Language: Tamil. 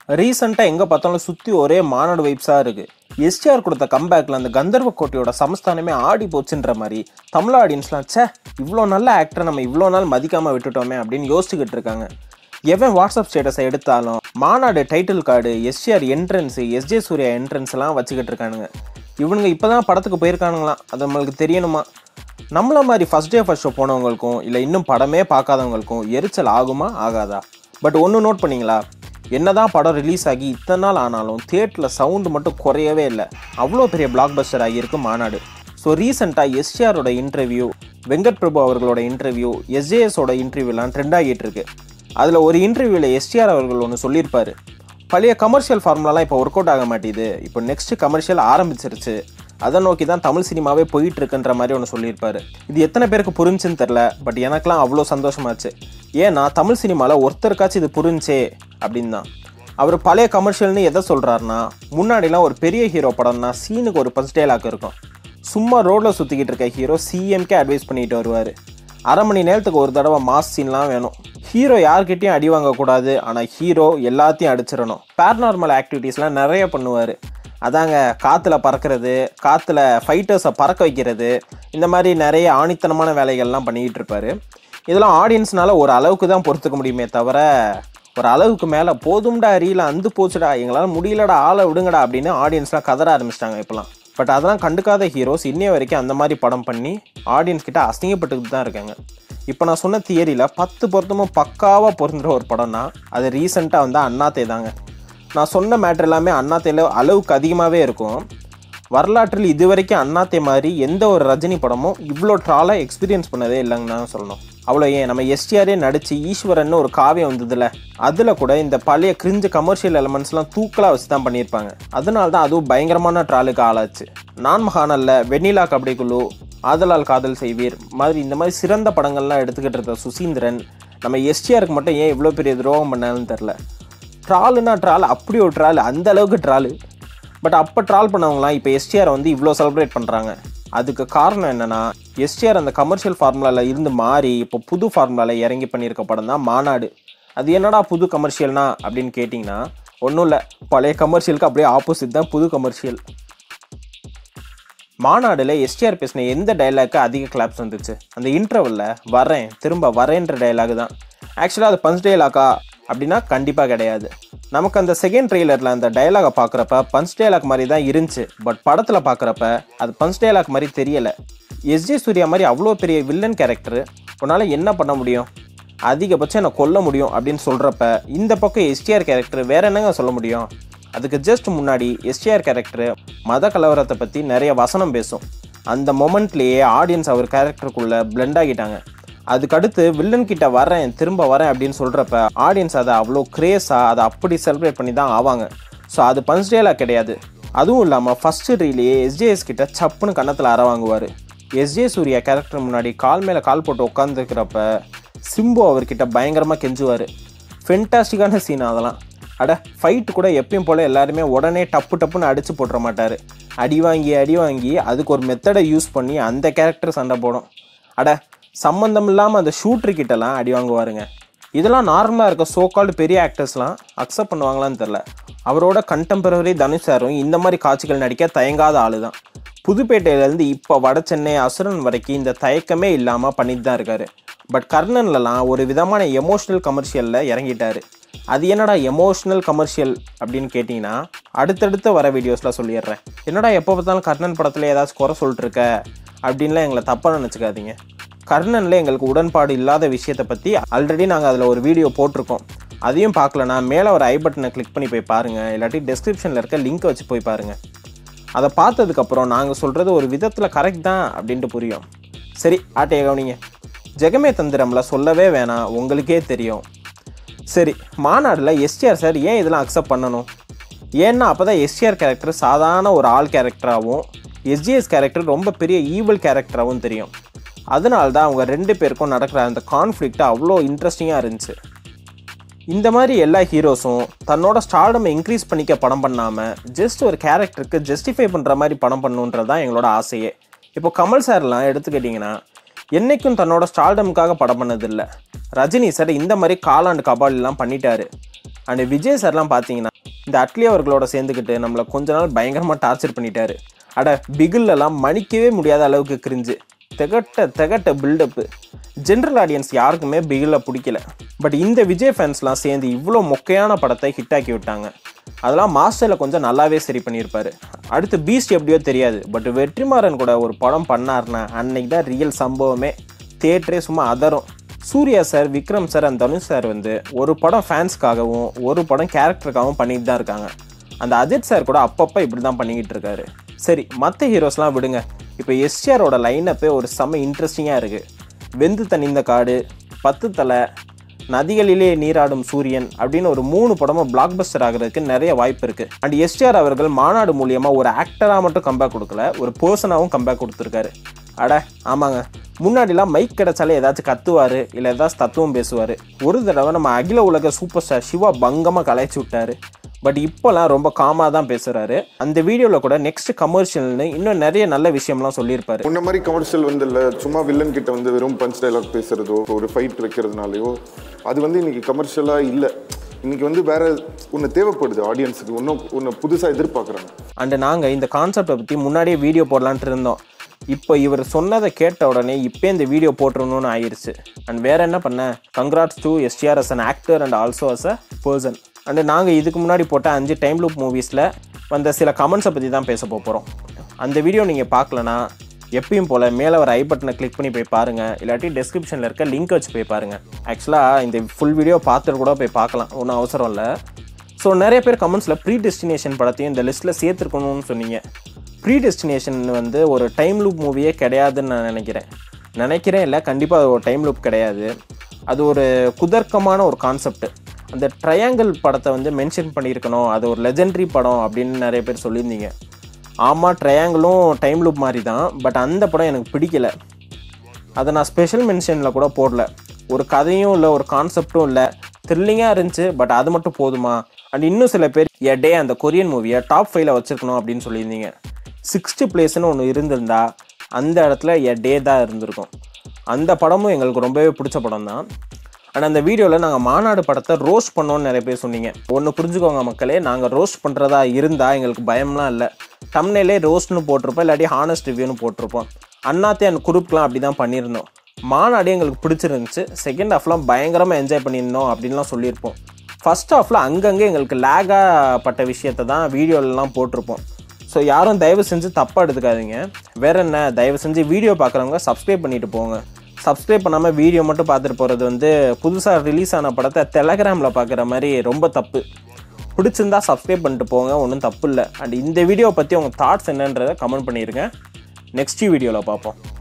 ரீசெண்டாக எங்கே பார்த்தாலும் சுற்றி ஒரே மாநாடு வைப்ஸாக இருக்குது எஸ்டிஆர் கொடுத்த கம்பேக்கில் அந்த கந்தர்வ கோட்டையோட சமஸ்தானமே ஆடி போச்சுன்ற மாதிரி தமிழ் ஆடியன்ஸ்லாம் ச்சே இவ்வளோ நல்ல ஆக்டரை நம்ம இவ்வளோ நாள் மதிக்காமல் விட்டுட்டோமே அப்படின்னு யோசிச்சுக்கிட்டு இருக்காங்க எவன் வாட்ஸ்அப் ஸ்டேட்டஸை எடுத்தாலும் Maanaadu title card STR entrance SJ Suryah என்ட்ரன்ஸ்லாம் வச்சுக்கிட்டு இருக்கானுங்க இவனுங்க இப்போ தான் படத்துக்கு போயிருக்கானுங்களாம் அது நம்மளுக்கு தெரியணுமா நம்மள மாதிரி ஃபஸ்ட் டே ஃபஸ்ட் ஷோ போனவங்களுக்கும் இல்லை இன்னும் படமே பார்க்காதவங்களுக்கும் எரிச்சல் ஆகுமா ஆகாதா பட் ஒன்று நோட் பண்ணீங்களா என்னதான் படம் ரிலீஸ் ஆகி இத்தனை நாள் ஆனாலும் தியேட்டரில் சவுண்டு மட்டும் குறையவே இல்லை அவ்வளோ பெரிய பிளாக் பஸ்டர் ஆகியிருக்கு மாநாடு ஸோ ரீசெண்டாக எஸ்டிஆரோட இன்டர்வியூ வெங்கட் பிரபு அவர்களோட இன்டர்வியூ எஸ்ஜேஎஸோட இன்டர்வியூலாம் ட்ரெண்ட் ஆகிட்டு இருக்கு அதில் ஒரு இன்டர்வியூவில் எஸ்டிஆர் அவர்கள் ஒன்று சொல்லியிருப்பாரு பழைய கமர்ஷியல் ஃபார்முலாலாம் இப்போ ஒர்க் அவுட் ஆக மாட்டேது இப்போ நெக்ஸ்ட் கமர்ஷியல் ஆரம்பிச்சிருச்சு அதை நோக்கி தான் தமிழ் சினிமாவே போயிட்டு இருக்குன்ற மாதிரி ஒன்று சொல்லியிருப்பாரு இது எத்தனை பேருக்கு புரிஞ்சுன்னு தெரில பட் எனக்கெலாம் அவ்வளோ சந்தோஷமாச்சு ஏன்னா தமிழ் சினிமாவில் ஒருத்தருக்காச்சும் இது புரிஞ்சே அப்படின்னு தான் அவர் பழைய கமர்ஷியல்னு எதை சொல்கிறாருன்னா முன்னாடிலாம் ஒரு பெரிய ஹீரோ படம்னா சீனுக்கு ஒரு பஞ்ச் டைலாக் இருக்கும் சும்மா ரோட்டில் சுற்றிக்கிட்டு இருக்க ஹீரோ சிஎம்கே அட்வைஸ் பண்ணிட்டு வருவார் அரை மணி நேரத்துக்கு ஒரு தடவை மாஸ் சீன்லாம் வேணும் ஹீரோ யார்கிட்டயும் அடி வாங்கக்கூடாது ஆனால் ஹீரோ எல்லாத்தையும் அடிச்சிடணும் பேரநார்மல் ஆக்டிவிட்டீஸ்லாம் நிறைய பண்ணுவார் அதாங்க காற்றுல பறக்கிறது காற்றுல ஃபைட்டர்ஸை பறக்க வைக்கிறது இந்த மாதிரி நிறைய ஆணித்தனமான வேலைகள்லாம் பண்ணிக்கிட்டு இருப்பாரு இதெல்லாம் ஆடியன்ஸ்னால ஒரு அளவுக்கு தான் பொறுத்துக்க முடியுமே தவிர ஒரு அளவுக்கு மேலே போதும்டா ரீல அந்து போச்சுடா எங்களால் முடியலடா ஆளை விடுங்கடா அப்படின்னு ஆடியன்ஸ்லாம் கதற ஆரம்பிச்சிட்டாங்க இப்போலாம் பட் அதெல்லாம் கண்டுக்காத ஹீரோஸ் இன்னைய வரைக்கும் அந்த மாதிரி படம் பண்ணி ஆடியன்ஸ் கிட்ட அசிங்கப்பட்டுக்கிட்டு தான் இருக்காங்க இப்போ நான் சொன்ன தியரியில் பத்து பொருத்தமும் பக்காவாக பொருந்துற ஒரு படம்னா அது ரீசெண்டாக வந்து அண்ணாத்தே தாங்க நான் சொன்ன மேட்ரு எல்லாமே அண்ணாத்தையில் அளவுக்கு அதிகமாகவே இருக்கும் வரலாற்றில் இதுவரைக்கும் அண்ணாத்தே மாதிரி எந்த ஒரு ரஜினி படமும் இவ்வளோ ட்ராலாக எக்ஸ்பீரியன்ஸ் பண்ணதே இல்லைன்னு தான் சொல்லணும் அவ்வளோ ஏன் நம்ம எஸ்டிஆரே நடித்து ஈஸ்வரன் ஒரு காவியம் வந்ததுல அதில் கூட இந்த பழைய கிரிஞ்சு கமர்ஷியல் எலமெண்ட்ஸ்லாம் தூக்கலாக வச்சு தான் பண்ணியிருப்பாங்க அதனால தான் அதுவும் பயங்கரமான ட்ராலுக்கு ஆளாச்சு நான் மகானல்ல வெண்ணிலா கபடி குழு ஆதலால் காதல் செய்வீர் மாதிரி இந்த மாதிரி சிறந்த படங்கள்லாம் எடுத்துக்கிட்டு இருக்க சுசீந்திரன் நம்ம எஸ்டிஆருக்கு மட்டும் ஏன் இவ்வளோ பெரிய துரோகம் பண்ணான்னு தெரில ட்ராலுனா ட்ரால் அப்படி ஒரு ட்ரால் அந்த அளவுக்கு ட்ராலு பட் அப்போ ட்ரால் பண்ணவங்களாம் இப்போ எஸ்டிஆர் வந்து இவ்வளோ செலிப்ரேட் பண்ணுறாங்க அதுக்கு காரணம் என்னன்னா எஸ்டிஆர் அந்த கமர்ஷியல் ஃபார்முலாவில் இருந்து மாறி இப்போ புது ஃபார்முலாவில் இறங்கி பண்ணியிருக்க படம் தான் மாநாடு அது என்னடா புது கமர்ஷியல்னா அப்படின்னு கேட்டிங்கன்னா ஒன்றும் இல்லை பழைய கமர்ஷியலுக்கு அப்படியே ஆப்போசிட் தான் புது கமர்ஷியல் மாநாடுல எஸ்டிஆர் பேசின எந்த டைலாக்கு அதிக கிளாப்ஸ் வந்துச்சு அந்த இன்டர்வல்ல வரேன் திரும்ப வரேன்ற டைலாக் தான் ஆக்சுவலாக அது பஞ்ச் டைலாக்கா அப்படின்னா கண்டிப்பாக கிடையாது நமக்கு அந்த செகண்ட் ட்ரெய்லரில் அந்த டைலாகை பார்க்குறப்ப பஞ்ச் டைலாக் மாதிரி தான் இருந்துச்சு பட் படத்தில் பார்க்குறப்ப அது பஞ்ச் டைலாக் மாதிரி தெரியலை எஸ்ஜே சூர்யா மாதிரி அவ்வளோ பெரிய வில்லன் கேரக்டர் உன்னால் என்ன பண்ண முடியும் அதிகபட்சம் என்னை கொல்ல முடியும் அப்படின்னு சொல்கிறப்ப இந்த பக்கம் எஸ்டிஆர் கேரக்டர் வேற என்னங்க சொல்ல முடியும் அதுக்கு ஜஸ்ட் முன்னாடி எஸ்டிஆர் கேரக்டர் மத கலவரத்தை பற்றி நிறைய வசனம் பேசும் அந்த மொமெண்ட்லேயே ஆடியன்ஸ் அவர் கேரக்டருக்குள்ளே பிளெண்ட் ஆகிட்டாங்க அதுக்கடுத்து வில்லன் கிட்ட வரேன் திரும்ப வரேன் அப்படின்னு சொல்கிறப்ப ஆடியன்ஸ் அதை அவ்வளோ க்ரேஸாக அதை அப்படி செலிப்ரேட் பண்ணி தான் ஆவாங்க ஸோ அது பஞ்ச் டேலாக கிடையாது அதுவும் இல்லாமல் ஃபஸ்ட்டு ரீலேயே எஸ்ஜேஎஸ் கிட்ட சப்புன்னு கன்னத்தில் அற வாங்குவார் எஸ்ஜே சூர்யா கேரக்டர் முன்னாடி கால் மேலே கால் போட்டு உட்காந்துருக்கிறப்ப சிம்பு அவர்கிட்ட பயங்கரமாக கெஞ்சுவார் ஃபென்டாஸ்டிக்கான சீன் அதெல்லாம் அட ஃபைட் கூட எப்பயும் போல் எல்லாருமே உடனே டப்பு டப்புன்னு அடித்து போட்டுற மாட்டார் அடி வாங்கி அடி வாங்கி அதுக்கு ஒரு மெத்தடை யூஸ் பண்ணி அந்த கேரக்டர் சண்டை போடும் அட சம்மந்தம் இல்லாமல் அந்த ஷூட்ரு கிட்டலாம் அடி வாங்குவாருங்க இதெல்லாம் நார்மலாக இருக்க சோ கால்டு பெரிய ஆக்டர்ஸ்லாம் அக்செப்ட் பண்ணுவாங்களான்னு தெரில அவரோட கண்டெம்பரரி தனுஷ் சாரும் இந்த மாதிரி காட்சிகள் நடிக்க தயங்காத ஆளு தான் புதுப்பேட்டையிலேருந்து இப்போ வட சென்னை அசுரன் வரைக்கும் இந்த தயக்கமே இல்லாமல் பண்ணிட்டு தான் இருக்காரு பட் கர்ணன்லலாம் ஒரு விதமான எமோஷ்னல் கமர்ஷியலில் இறங்கிட்டாரு அது என்னடா எமோஷ்னல் கமர்ஷியல் அப்படின்னு கேட்டிங்கன்னா அடுத்தடுத்து வர வீடியோஸில் சொல்லிடுறேன் என்னடா எப்போ பார்த்தாலும் கர்ணன் படத்தில் ஏதாச்சும் குறை சொல்லிட்டு இருக்க அப்படின்லாம் எங்களை தப்பாக நினச்சிக்காதீங்க கர்ணனில் எங்களுக்கு உடன்பாடு இல்லாத விஷயத்தை பற்றி ஆல்ரெடி நாங்கள் அதில் ஒரு வீடியோ போட்டிருக்கோம் அதையும் பார்க்கலனா மேலே ஒரு ஐ பட்டனை கிளிக் பண்ணி போய் பாருங்கள் இல்லாட்டி டெஸ்கிரிப்ஷனில் இருக்க லிங்க் வச்சு போய் பாருங்கள் அதை பார்த்ததுக்கப்புறம் நாங்கள் சொல்கிறது ஒரு விதத்தில் கரெக்ட் தான் அப்படின்ட்டு புரியும் சரி ஆட்டையை கவனிங்க ஜெகமே தந்திரம்ல சொல்லவே வேணாம் உங்களுக்கே தெரியும் சரி மாநாடில் எஸ்டிஆர் சார் ஏன் இதெல்லாம் அக்செப்ட் பண்ணணும் ஏன்னா அப்போ தான் எஸ்டிஆர் கேரக்டர் சாதாரண ஒரு ஆள் கேரக்டராகவும் எஸ்ஜிஎஸ் கேரக்டர் ரொம்ப பெரிய ஈவல் கேரக்டராகவும் தெரியும் அதனால தான் அவங்க ரெண்டு பேருக்கும் நடக்கிற அந்த கான்ஃப்ளிக்ட் அவ்வளோ இன்ட்ரெஸ்டிங்காக இருந்துச்சு இந்த மாதிரி எல்லா ஹீரோஸும் தன்னோட ஸ்டார்டம் இன்க்ரீஸ் பண்ணிக்க படம் பண்ணாமல் ஜஸ்ட் ஒரு கேரக்டருக்கு ஜஸ்டிஃபை பண்ணுற மாதிரி படம் பண்ணுன்றது தான் எங்களோட ஆசையே இப்போ கமல் சார்லாம் எடுத்துக்கிட்டிங்கன்னா என்னைக்கும் தன்னோட ஸ்டார்டமுக்காக படம் பண்ணதில்லை ரஜினி சார் இந்த மாதிரி காலாண்டு கபாலிலாம் பண்ணிட்டாரு அண்ட் விஜய் சார்லாம் பார்த்தீங்கன்னா இந்த அட்லி அவர்களோட சேர்ந்துக்கிட்டு நம்மளை கொஞ்ச நாள் பயங்கரமாக டார்ச்சர் பண்ணிட்டாரு அட பிகில்லலாம் மன்னிக்கவே முடியாத அளவுக்கு கிரிஞ்சு திகட்ட திகட்ட பில்டப்பு ஜென்ரல் ஆடியன்ஸ் யாருக்குமே பிகில பிடிக்கல பட் இந்த விஜய் ஃபேன்ஸ்லாம் சேர்ந்து இவ்வளோ மொக்கையான படத்தை ஹிட் ஆக்கி விட்டாங்க அதெல்லாம் மாஸ்டரில் கொஞ்சம் நல்லாவே சரி பண்ணியிருப்பாரு அடுத்து பீஸ்ட் எப்படியோ தெரியாது பட் வெற்றிமாறன் கூட ஒரு படம் பண்ணார்னா அன்னைக்கு தான் ரியல் சம்பவமே தேட்டரே சும்மா அதரும் Suriya sir Vikram sir and Dhanush sir வந்து ஒரு படம் ஃபேன்ஸ்க்காகவும் ஒரு படம் கேரக்டருக்காகவும் பண்ணிட்டு தான் இருக்காங்க அந்த அஜித் சார் கூட அப்பப்போ இப்படி தான் பண்ணிக்கிட்டு இருக்காரு சரி மற்ற ஹீரோஸ்லாம் விடுங்க இப்போ எஸ்டிஆரோட லைனப்பே ஒரு செம்ம இன்ட்ரெஸ்டிங்காக இருக்குது வெந்து தணிந்த காடு பத்து தலை நதிகளிலே நீராடும் சூரியன் அப்படின்னு ஒரு மூணு படமும் பிளாக் பஸ்டர் ஆகிறதுக்கு நிறைய வாய்ப்பு இருக்கு அண்ட் எஸ்டிஆர் அவர்கள் மாநாடு மூலியமா ஒரு ஆக்டராக மட்டும் கம்பேக் கொடுக்கல ஒரு பர்சனாகவும் கம்பேக் கொடுத்துருக்காரு அட ஆமாங்க முன்னாடிலாம் மைக் கிடைச்சாலே ஏதாச்சும் கத்துவாரு இல்லை ஏதாச்சும் தத்துவம் பேசுவார் ஒரு தடவை நம்ம அகில உலக சூப்பர் ஸ்டார் சிவா பங்கமாக கலாய்ச்சி விட்டாரு பட் இப்போலாம் ரொம்ப காமாக தான் பேசுகிறாரு அந்த வீடியோவில் கூட நெக்ஸ்ட் கமர்ஷியல்னு இன்னும் நிறைய நல்ல விஷயம்லாம் சொல்லியிருப்பாரு முன்ன மாதிரி கமர்ஷியல் வந்து இல்லை சும்மா வில்லன் கிட்ட வந்து வெறும் பஞ்ச் டைலாக் பேசுறதோ ஒரு ஃபைட் வைக்கிறதுனாலயோ அது வந்து இன்னைக்கு கமர்ஷியலாக இல்லை இன்னைக்கு வந்து வேற ஒன்று தேவைப்படுது ஆடியன்ஸுக்கு இன்னும் ஒன்று புதுசாக எதிர்பார்க்குறாங்க அண்ட் நாங்கள் இந்த கான்செப்டை பற்றி முன்னாடியே வீடியோ போடலான்ட்டு இருந்தோம் இப்போ இவர் சொன்னதை கேட்ட உடனே இப்போ இந்த வீடியோ போட்டுருணும்னு ஆயிடுச்சு அண்ட் வேற என்ன பண்ண congrats to STR as an actor and also as a person and நாங்கள் இதுக்கு முன்னாடி போட்ட அஞ்சு டைம் லூப் மூவிஸில் வந்த சில கமெண்ட்ஸை பற்றி தான் பேச போகிறோம் அந்த வீடியோ நீங்கள் பார்க்கலனா எப்பயும் போல் மேலே வர ஐ பட்டனை கிளிக் பண்ணி போய் பாருங்கள் இல்லாட்டி டெஸ்கிரிப்ஷனில் இருக்க லிங்க் வச்சு போய் பாருங்கள் ஆக்சுவலாக இந்த ஃபுல் வீடியோ பார்த்துட்டு கூட போய் பார்க்கலாம் ஒன்றும் அவசரம் இல்லை ஸோ நிறைய பேர் கமெண்ட்ஸில் ப்ரீ டெஸ்டினேஷன் படத்தையும் இந்த லிஸ்ட்டில் சேர்த்துருக்கணும்னு சொன்னீங்க ப்ரீ டெஸ்டினேஷன் வந்து ஒரு டைம் லூப் மூவியே கிடையாதுன்னு நான் நினைக்கிறேன் நினைக்கிறேன் இல்லை கண்டிப்பாக அது ஒரு டைம் லூப் கிடையாது அது ஒரு குதர்க்கமான ஒரு கான்செப்ட் அந்த ட்ரையாங்கிள் படத்தை வந்து மென்ஷன் பண்ணியிருக்கணும் அது ஒரு லெஜெண்டரி படம் அப்படின்னு நிறைய பேர் சொல்லியிருந்தீங்க ஆமாம் ட்ரையாங்கிளும் டைம் லூப் மாதிரி தான் பட் அந்த படம் எனக்கு பிடிக்கல அதை நான் ஸ்பெஷல் மென்ஷனில் கூட போடல ஒரு கதையும் இல்லை ஒரு கான்செப்டும் இல்லை த்ரில்லிங்காக இருந்துச்சு பட் அது மட்டும் போதுமா அண்ட் இன்னும் சில பேர் எ டே அந்த கொரியன் மூவியை டாப் ஃபைவ்ல வச்சிருக்கணும் அப்படின்னு சொல்லியிருந்தீங்க சிக்ஸ்த்து பிளேஸ்னு ஒன்று இருந்திருந்தா அந்த இடத்துல எ டே தான் இருந்திருக்கும் அந்த படமும் எங்களுக்கு ரொம்பவே பிடிச்ச படம் தான் அண்ட் அந்த வீடியோவில் நாங்கள் மாநாடு படத்தை ரோஸ்ட் பண்ணோன்னு நிறைய பேர் சொன்னீங்க ஒன்று புரிஞ்சுக்கோங்க மக்களே நாங்கள் ரோஸ்ட் பண்ணுறதா இருந்தால் எங்களுக்கு பயம்லாம் இல்லை டம்னேலே ரோஸ்ட்னு போட்டிருப்போம் இல்லாட்டி ஹானஸ்ட் ரிவ்யூன்னு போட்டிருப்போம் அண்ணாத்தே அந்த குரூப்லாம் அப்படி தான் பண்ணியிருந்தோம் மாநாடு எங்களுக்கு பிடிச்சிருந்துச்சு செகண்ட் ஹாஃப்லாம் பயங்கரமாக என்ஜாய் பண்ணியிருந்தோம் அப்படின்லாம் சொல்லியிருப்போம் ஃபர்ஸ்ட் ஹாஃபில் அங்கங்கே எங்களுக்கு லேகாகப்பட்ட விஷயத்தை தான் வீடியோலலாம் போட்டிருப்போம் ஸோ யாரும் தயவு செஞ்சு தப்பாக எடுத்துக்காதீங்க வேற என்ன தயவு செஞ்சு வீடியோ பார்க்குறவங்க சப்ஸ்கிரைப் பண்ணிட்டு போங்க சப்ஸ்கிரைப் பண்ணாமல் வீடியோ மட்டும் பார்த்துட்டு போகிறது வந்து புதுசாக ரிலீஸ் ஆன படத்தை டெலகிராமில் பார்க்குற மாதிரி ரொம்ப தப்பு பிடிச்சிருந்தா சப்ஸ்கிரைப் பண்ணிட்டு போங்க ஒன்றும் தப்பு இல்லை அண்ட் இந்த வீடியோ பற்றி உங்கள் தாட்ஸ் என்னன்றதை கமெண்ட் பண்ணிடுங்க நெக்ஸ்ட் வீடியோவில் பார்ப்போம்